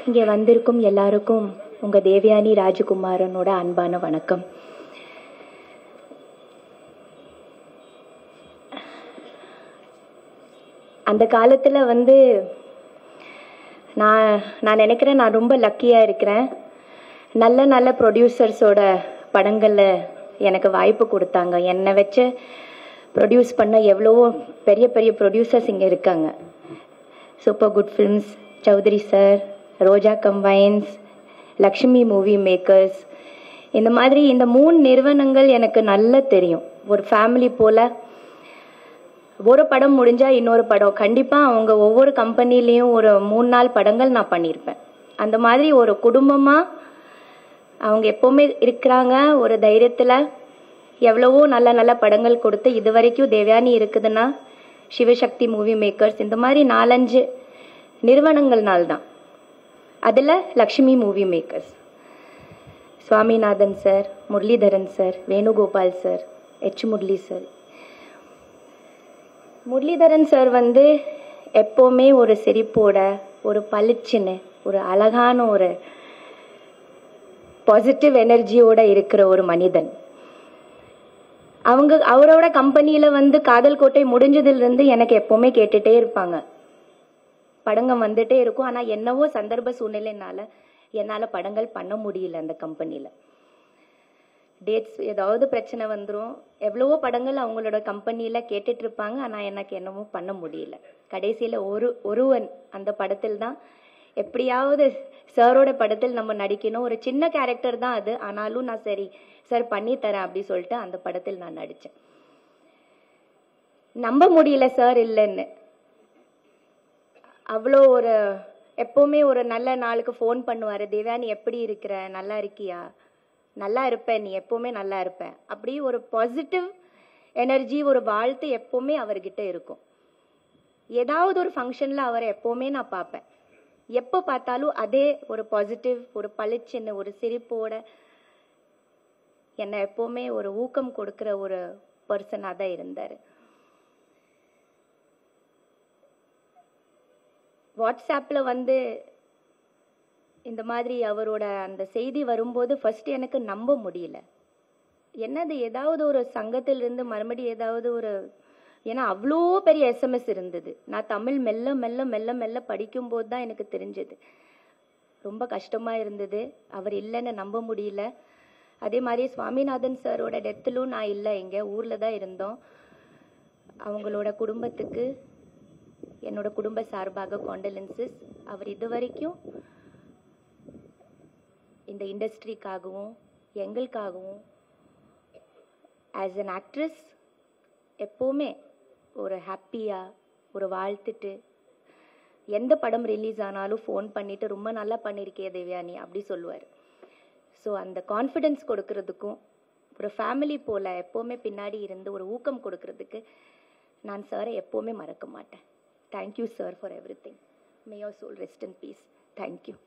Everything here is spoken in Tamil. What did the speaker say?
இங்கே வந்திருக்கும் எல்லாருக்கும் உங்க தேவயானி ராஜகுமாரனோட அன்பான வணக்கம் அந்த காலத்துல வந்து நான் நான் நினைக்கிறேன் நான் ரொம்ப லக்கியா இருக்கிறேன் நல்ல நல்ல ப்ரொடியூசர்ஸோட படங்கள்ல எனக்கு வாய்ப்பு கொடுத்தாங்க என்னை வச்சு ப்ரொடியூஸ் பண்ண எவ்வளவோ பெரிய பெரிய ப்ரொடியூசர்ஸ் இங்கே இருக்காங்க super good films Choudary sir Roja combines Lakshmi movie makers இந்த மாதிரி இந்த மூணு நிறுவனங்கள் எனக்கு நல்லா தெரியும் ஒரு ஃபேமிலி போல ஒரு படம் முடிஞ்சா இன்னொரு படம் கண்டிப்பா அவங்க ஒவ்வொரு கம்பெனிலையும் ஒரு மூணு நாள் படங்கள் நான் பண்ணியிருப்பேன் அந்த மாதிரி ஒரு குடும்பமா அவங்க எப்பவுமே இருக்கிறாங்க ஒரு தைரியத்துல எவ்வளவோ நல்ல நல்ல படங்கள் கொடுத்து இது வரைக்கும் தேவயானி இருக்குதுன்னா சிவசக்தி மூவி மேக்கர்ஸ் இந்த மாதிரி நாலஞ்சு நிறுவனங்கள்னால தான் அதில் Lakshmi movie makers Swaminathan sir Muralidharan sir Venugopal sir H Murali sir Muralidharan sir வந்து எப்போவுமே ஒரு சிரிப்போட ஒரு பளிச்சுன்னு ஒரு அழகான ஒரு பாசிட்டிவ் எனர்ஜியோட இருக்கிற ஒரு மனிதன் அவங்க அவரோட கம்பெனியில வந்து காதல் கோட்டை முடிஞ்சதுல இருந்து எனக்கு எப்பவுமே கேட்டுட்டே இருப்பாங்க படங்கள் வந்துட்டே இருக்கும் ஆனா என்னவோ சந்தர்ப்ப சூழ்நிலைனால என்னால படங்கள் பண்ண முடியல அந்த கம்பெனில டேட்ஸ் ஏதாவது பிரச்சனை வந்துடும் எவ்வளவோ படங்கள் அவங்களோட கம்பெனியில கேட்டுட்டு இருப்பாங்க ஆனா எனக்கு என்னமோ பண்ண முடியல கடைசியில ஒரு ஒருவன் அந்த படத்தில் தான் எப்படியாவது சாரோட படத்தில் நம்ம நடிக்கணும் ஒரு சின்ன கேரக்டர் தான் அது ஆனாலும் நான் சரி சார் பண்ணி தரேன் அப்படி சொல்லிட்டு அந்த படத்தில் நான் நடிச்சேன் நம்ப முடியல சார் இல்லைன்னு அவ்வளோ ஒரு எப்பவுமே ஒரு நல்ல நாளுக்கு ஃபோன் பண்ணுவாரு தேவா நீ எப்படி இருக்கிற நல்லா இருக்கியா நல்லா இருப்ப நீ எப்பவுமே நல்லா இருப்ப அப்படி ஒரு பாசிட்டிவ் எனர்ஜி ஒரு வாழ்த்து எப்பவுமே அவர்கிட்ட இருக்கும் ஏதாவது ஒரு ஃபங்க்ஷன்ல அவரை எப்பவுமே நான் பார்ப்பேன் எப்போ பார்த்தாலும் அதே ஒரு பாசிட்டிவ் ஒரு பளிச்சுன்னு ஒரு சிரிப்போட என்னை எப்பவுமே ஒரு ஊக்கம் கொடுக்கிற ஒரு பர்சனாக தான் இருந்தார் வாட்ஸ்அப்பில் வந்து இந்த மாதிரி அவரோட அந்த செய்தி வரும்போது ஃபர்ஸ்ட் எனக்கு நம்ப முடியல என்னது ஏதாவது ஒரு சங்கத்திலிருந்து மறுபடியும் ஏதாவது ஒரு ஏன்னா அவ்வளோ பெரிய எஸ்எம்எஸ் இருந்தது நான் தமிழ் மெல்ல மெல்ல மெல்ல மெல்ல படிக்கும்போது தான் எனக்கு தெரிஞ்சது ரொம்ப கஷ்டமா இருந்தது அவர் இல்லைன்னு நம்ப முடியல அதே மாதிரி சுவாமிநாதன் சாரோட டெத்திலும் நான் இல்லை இங்கே ஊரில் தான் இருந்தோம் அவங்களோட குடும்பத்துக்கு என்னோட குடும்ப சார்பாக காண்டலன்சஸ் அவர் இது வரைக்கும் இந்த இண்டஸ்ட்ரிக்காகவும் எங்களுக்காகவும் ஆஸ் அன் ஆக்ட்ரஸ் எப்போவுமே ஒரு ஹாப்பியாக ஒரு வாழ்த்துட்டு எந்த படம் ரிலீஸ் ஆனாலும் ஃபோன் பண்ணிட்டு ரொம்ப நல்லா பண்ணியிருக்கே தேவயானி அப்படி சொல்லுவார் ஸோ அந்த கான்ஃபிடென்ஸ் கொடுக்கறதுக்கும் ஒரு ஃபேமிலி போல் எப்போவுமே பின்னாடி இருந்து ஒரு ஊக்கம் கொடுக்கறதுக்கு நான் சாரை எப்போவுமே மறக்க மாட்டேன் thank you sir for everything may your soul rest in peace thank you